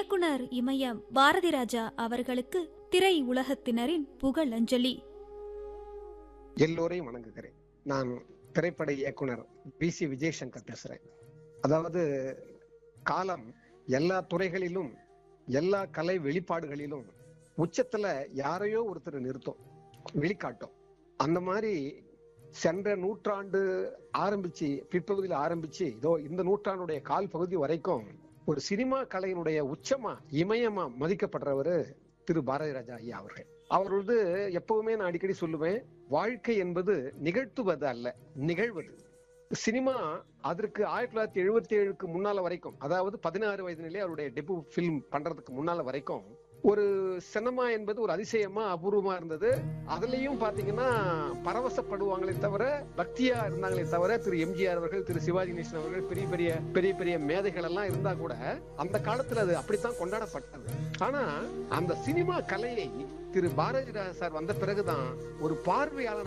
இயக்குனர் இமயம் பாரதி ராஜா அவர்களுக்கு திரை உலகத்தினரின் புகழஞ்சலி எல்லோரையும் வணங்குகிறேன் நான் திரைப்பட இயக்குனர் பி சி விஜயசங்கர் பேசுறேன் அதாவது காலம் எல்லா துறைகளிலும் எல்லா கலை வெளிப்பாடுகளிலும் உச்சத்துல யாரையோ ஒருத்தர் நிறுத்தும் வெளிக்காட்டும் அந்த மாதிரி சென்ற நூற்றாண்டு ஆரம்பிச்சு பிற்பகுதியில் ஆரம்பிச்சு இதோ இந்த நூற்றாண்டுடைய கால் பகுதி வரைக்கும் ஒரு சினிமா கலையினுடைய உச்சமா இமயமா மதிக்கப்படுறவரு திரு பாரதி ராஜா ஐயா அவர்கள் அவர் வந்து எப்பவுமே நான் அடிக்கடி சொல்லுவேன் வாழ்க்கை என்பது நிகழ்த்துவது அல்ல நிகழ்வது சினிமா அதற்கு ஆயிரத்தி தொள்ளாயிரத்தி எழுபத்தி ஏழுக்கு முன்னால வரைக்கும் அதாவது பதினாறு வயதினிலே அவருடைய டெபு ஃபிலிம் பண்றதுக்கு முன்னால வரைக்கும் ஒரு சினிமா என்பது ஒரு அதிசயமா அபூர்வமா இருந்தது அதுலயும் பாத்தீங்கன்னா பரவசப்படுவாங்களே தவிர பக்தியா இருந்தாங்களே தவிர திரு எம்ஜிஆர் அவர்கள் திரு சிவாஜி கணேசன் அவர்கள் பெரிய பெரிய பெரிய பெரிய மேதைகள் எல்லாம் இருந்தா கூட அந்த காலத்துல அது அப்படித்தான் கொண்டாடப்பட்டது ஆனா அந்த சினிமா கலையை திரு பாரதி ராஜா சார் வந்த பிறகுதான் ஒரு பார்வையாளர்